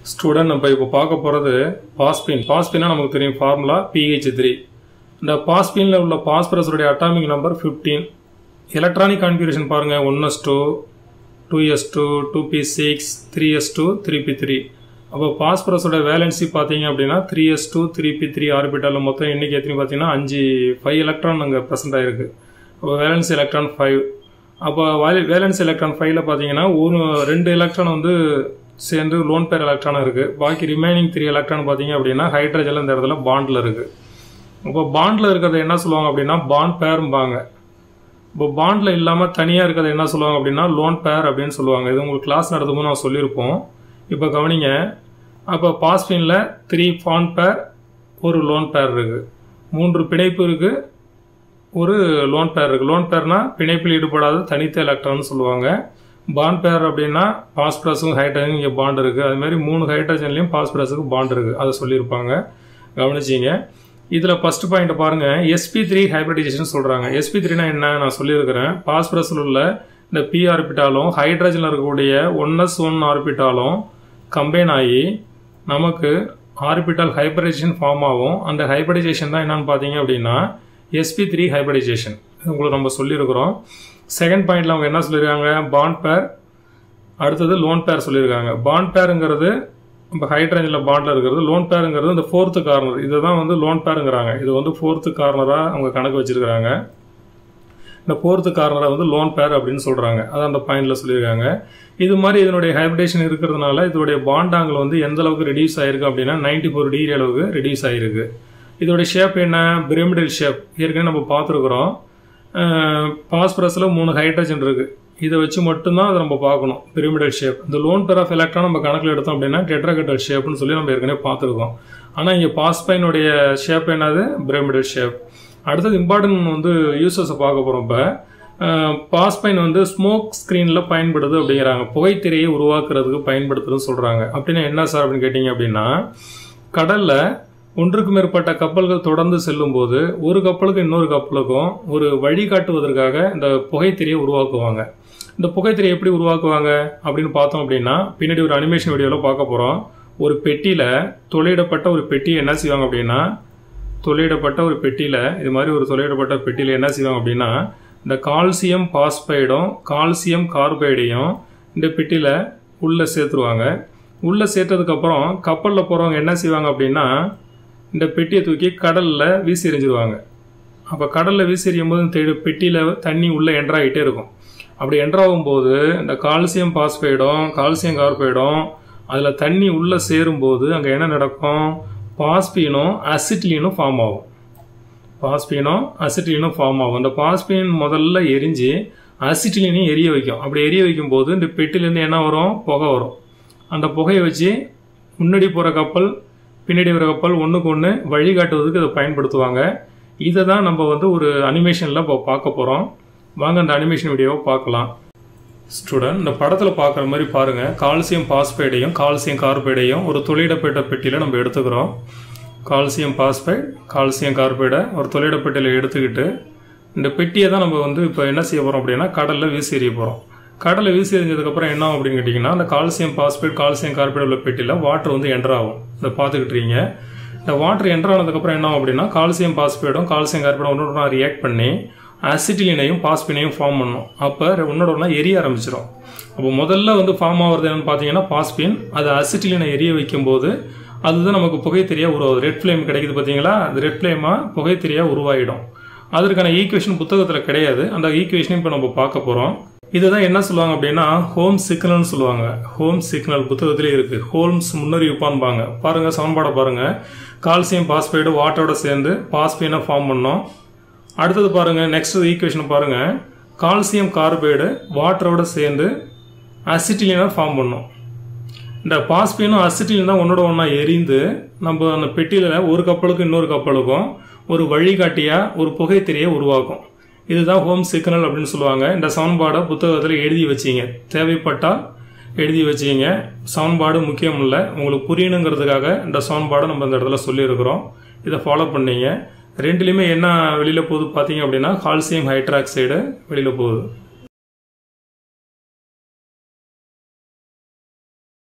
student நம்ம இப்போ பார்க்க போகிறது பாஸ்பின் பாஸ்பின்னா நமக்கு தெரியும் ஃபார்முலா பிஹெச் த்ரீ இந்த பாஸ்பினில் உள்ள பாஸ்பரஸுடைய atomic number fifteen electronic configuration பாருங்கள் one S two two S two two P six three S two three P three அப்போ பாஸ்பரஸோட வேலன்சி பார்த்தீங்க அப்படின்னா three S two three P three ஆர்பிட்டாலில் மொத்தம் எண்ணிக்கை எத்தனை பார்த்தீங்கன்னா அஞ்சு ஃபைவ் எலக்ட்ரான் அங்கே ப்ரெசென்ட் ஆகிருக்கு அப்போ வேலன்ஸ் எலக்ட்ரான் ஃபைவ் அப்போ வேலன்ஸ் எலக்ட்ரான் ஃபைவ்ல பார்த்தீங்கன்னா ஒரு ரெண்டு எலக்ட்ரான் வந்து சேர்ந்து லோன் பேர் எலக்ட்ரான் இருக்குது பாக்கி ரிமைனிங் த்ரீ எலக்ட்ரான் பார்த்தீங்க அப்படின்னா ஹைட்ரஜன் இந்த இடத்துல பாண்டில் இருக்குது இப்போ பாண்டில் இருக்கிறத என்ன சொல்லுவாங்க அப்படின்னா பாண்ட் பேரும்பாங்க இப்போ பாண்டில் இல்லாமல் தனியாக இருக்கிறத என்ன சொல்லுவாங்க அப்படின்னா லோன் பேர் அப்படின்னு சொல்லுவாங்க இது உங்களுக்கு கிளாஸ் நடத்தும்போது நான் சொல்லியிருப்போம் இப்போ கவனிங்க அப்போ பாஸ்பினில் த்ரீ பாண்ட் பேர் ஒரு லோன் பேர் இருக்குது மூன்று பிணைப்பு இருக்குது ஒரு லோன் பேர் இருக்குது லோன் பேர்னா பிணைப்பில் ஈடுபடாத தனித்த எலக்ட்ரான் சொல்லுவாங்க பாண்ட் பேர் அப்படின்னா பாஸ்பரஸும் ஹைட்ரஜன் இங்கே பாண்ட் இருக்குது அதுமாதிரி மூணு ஹைட்ரஜன்லேயும் பாஸ்பரஸுக்கு பாண்ட் இருக்குது அதை சொல்லியிருப்பாங்க கவனிச்சிங்க இதில் ஃபர்ஸ்ட் பாயிண்ட் பாருங்கள் எஸ்பி த்ரீ ஹைப்ரிடைசேஷன் சொல்கிறாங்க எஸ்பி த்ரீனா என்ன நான் சொல்லியிருக்கிறேன் பாஸ்பரஸில் உள்ள இந்த பி ஆர்பிட்டாலும் ஹைட்ரஜனில் இருக்கக்கூடிய ஒன் எஸ் ஒன் ஆர்பிட்டாலும் கம்பைன் ஆகி நமக்கு ஆர்பிட்டால் ஹைப்ரிடைசேஷன் ஃபார்ம் ஆகும் அந்த ஹைப்ரிடைசேஷன் தான் என்னன்னு பார்த்தீங்க அப்படின்னா எஸ்பி த்ரீ ஹைப்ரிடைசேஷன் உங்களுக்கு நம்ம சொல்லியிருக்கிறோம் செகண்ட் பாயிண்ட்ல அவங்க என்ன சொல்லியிருக்காங்க பாண்ட் பேர் அடுத்தது லோன் பேர் சொல்லியிருக்காங்க பாண்ட் பேருங்கிறது இப்போ ஹைட்ரஜனில் பாண்டில் இருக்கிறது லோன் பேருங்கிறது இந்த ஃபோர்த்து கார்னர் இதை தான் வந்து லோன் பேருங்கிறாங்க இது வந்து ஃபோர்த்து கார்னராக அவங்க கணக்கு வச்சிருக்கிறாங்க இந்த ஃபோர்த்து கார்னரை வந்து லோன் பேர் அப்படின்னு சொல்கிறாங்க அதை அந்த பாயிண்டில் சொல்லியிருக்காங்க இது மாதிரி இதனுடைய ஹைப்ரிடேஷன் இருக்கிறதுனால இதனுடைய பாண்ட் ஆங்கிள் வந்து எந்த அளவுக்கு ரெடியூஸ் ஆயிருக்கு அப்படின்னா நைன்டி ஃபோர் டிகிரி அளவுக்கு ரெடியூஸ் ஆயிருக்கு இதோடைய ஷேப் என்ன பிரமிடல் ஷேப் ஏற்கனவே நம்ம பார்த்துருக்குறோம் பாஸ்பரஸில் மூணு ஹைட்ரஜன் இருக்குது இதை வச்சு மட்டும்தான் அதை நம்ம பார்க்கணும் பிரமிடல் ஷேப் இந்த லோன் பேர் ஆஃப் எலக்ட்ரான் நம்ம கணக்கில் எடுத்தோம் அப்படின்னா டெட்ராகட்டல் ஷேப்னு சொல்லி நம்ம ஏற்கனவே பார்த்துருக்கோம் ஆனால் இங்கே பாஸ்பைனுடைய ஷேப் என்னது பிரமிடல் ஷேப் அடுத்தது இம்பார்ட்டன்ட் வந்து யூசர்ஸை பார்க்க போகிறோம் இப்போ பாஸ்பைன் வந்து ஸ்மோக் ஸ்க்ரீனில் பயன்படுது அப்படிங்கிறாங்க புகைத்திரையை உருவாக்குறதுக்கு பயன்படுத்துறதுன்னு சொல்கிறாங்க அப்படின்னா என்ன சார் அப்படின்னு கேட்டிங்க அப்படின்னா கடலில் ஒன்றுக்கு மேற்பட்ட கப்பல்கள் தொடர்ந்து செல்லும் போது ஒரு கப்பலுக்கு இன்னொரு கப்பலுக்கும் ஒரு வழிகாட்டுவதற்காக இந்த புகைத்திரையை உருவாக்குவாங்க இந்த புகைத்திரையை எப்படி உருவாக்குவாங்க அப்படின்னு பார்த்தோம் அப்படின்னா பின்னாடி ஒரு அனிமேஷன் வீடியோவில் பார்க்க போகிறோம் ஒரு பெட்டியில் தொலையிடப்பட்ட ஒரு பெட்டியை என்ன செய்வாங்க அப்படின்னா தொலையிடப்பட்ட ஒரு பெட்டியில் இது மாதிரி ஒரு தொலையிடப்பட்ட பெட்டியில் என்ன செய்வாங்க அப்படின்னா இந்த கால்சியம் பாஸ்பைடும் கால்சியம் கார்பைடையும் இந்த பெட்டியில் உள்ளே சேர்த்துருவாங்க உள்ளே சேர்த்ததுக்கப்புறம் கப்பலில் போகிறவங்க என்ன செய்வாங்க அப்படின்னா இந்த பெட்டியை தூக்கி கடலில் வீசி எறிஞ்சிருவாங்க அப்போ கடலில் வீசி எறியும் போது பெட்டியில் தண்ணி உள்ளே என்ட்ராகிட்டே இருக்கும் அப்படி என்ட்ராகும் போது இந்த கால்சியம் பாஸ்பைடும் கால்சியம் கார்பைடும் அதில் தண்ணி உள்ளே சேரும்போது அங்கே என்ன நடக்கும் பாஸ்பீனும் அசிட்லீனும் ஃபார்ம் ஆகும் பாஸ்பீனும் அசிட்லீனும் ஃபார்ம் ஆகும் அந்த பாஸ்பீன் முதல்ல எரிஞ்சு அசிட்லீனையும் எரிய வைக்கும் அப்படி எரிய வைக்கும் போது இந்த பெட்டிலேருந்து என்ன வரும் புகை வரும் அந்த புகையை வச்சு முன்னாடி போகிற கப்பல் பின்னாடி வர கப்பல் ஒன்றுக்கு ஒன்று வழிகாட்டுவதுக்கு இதை பயன்படுத்துவாங்க இதை தான் நம்ம வந்து ஒரு அனிமேஷனில் இப்போ பார்க்க போகிறோம் வாங்க அந்த அனிமேஷன் வீடியோவை பார்க்கலாம் ஸ்டூடெண்ட் இந்த படத்தில் பார்க்குற மாதிரி பாருங்கள் கால்சியம் பாஸ்பைடையும் கால்சியம் கார்பைடையும் ஒரு தொழிலிடப்பட்ட பெட்டியில் நம்ம எடுத்துக்கிறோம் கால்சியம் பாஸ்பைட் கால்சியம் கார்பைடை ஒரு தொழிலிடப்பட்டியில் எடுத்துக்கிட்டு இந்த பெட்டியை தான் நம்ம வந்து இப்போ என்ன செய்ய போகிறோம் அப்படின்னா கடலில் வீசி எறிய போகிறோம் கடலை வீசி எறிஞ்சதுக்கப்புறம் என்ன அப்படின்னு கேட்டிங்கன்னா அந்த கால்சியம் பாஸ்பேட் கால்சியம் கார்பேட் உள்ள பெட்டியில் வாட்டர் வந்து என்டர் ஆகும் இதை பார்த்துக்கிட்டு இருக்கீங்க இந்த வாட்டர் என்டர் ஆனதுக்கப்புறம் என்ன ஆகும் அப்படின்னா கால்சியம் பாஸ்பேடும் கால்சியம் கார்பேடும் ஒன்று ரியாக்ட் பண்ணி அசிட்டிலினையும் பாஸ்பினையும் ஃபார்ம் பண்ணும் அப்போ ஒன்னோட ஒன்றா எரிய ஆரம்பிச்சிடும் அப்போ முதல்ல வந்து ஃபார்ம் ஆகிறது என்னன்னு பார்த்தீங்கன்னா பாஸ்பின் அது அசிட்டிலினை எரிய வைக்கும்போது அதுதான் நமக்கு புகைத்திரியாக உருவாகுது ரெட் ஃப்ளேம் கிடைக்குது பார்த்தீங்களா அது ரெட் ஃப்ளேமாக புகைத்திரியாக உருவாயிடும் அதற்கான ஈக்குவேஷன் புத்தகத்தில் கிடையாது அந்த ஈக்குவேஷனையும் இப்போ நம்ம பார்க்க போகிறோம் இதுதான் என்ன சொல்லுவாங்க அப்படின்னா ஹோம் சிக்னல்னு சொல்லுவாங்க ஹோம் சிக்னல் புத்தகத்திலே இருக்கு ஹோம்ஸ் முன்னறிவிப்பான்பாங்க பாருங்க சமன்பாடை பாருங்க கால்சியம் பாஸ்பைடு வாட்டரோட சேர்ந்து பாஸ்பீனை ஃபார்ம் பண்ணோம் அடுத்தது பாருங்க நெக்ஸ்ட் ஈக்குவேஷன் பாருங்க கால்சியம் கார்பைடு வாட்டரோட சேர்ந்து அசிட்டிலினை ஃபார்ம் பண்ணோம் இந்த பாஸ்பீனும் அசிட்டிலின் தான் ஒன்னோட ஒன்றா எரிந்து நம்ம அந்த பெட்டியில் ஒரு கப்பலுக்கும் இன்னொரு கப்பலுக்கும் ஒரு வழிகாட்டியாக ஒரு புகைத்திரையை உருவாக்கும் இதுதான் ஹோம் சிக்னல் அப்படின்னு சொல்லுவாங்க இந்த சவுன்பாடை புத்தகத்தில் எழுதி வச்சிங்க தேவைப்பட்டால் எழுதி வச்சிங்க சவுன்பாடு முக்கியம் இல்லை உங்களுக்கு புரியணுங்கிறதுக்காக இந்த சவுன்பாடை நம்ம இந்த இடத்துல சொல்லியிருக்கிறோம் இதை ஃபாலோ பண்ணீங்க ரெண்டுலேயுமே என்ன வெளியில் போகுது பார்த்தீங்க அப்படின்னா கால்சியம் ஹைட்ராக்சைடு வெளியில் போகுது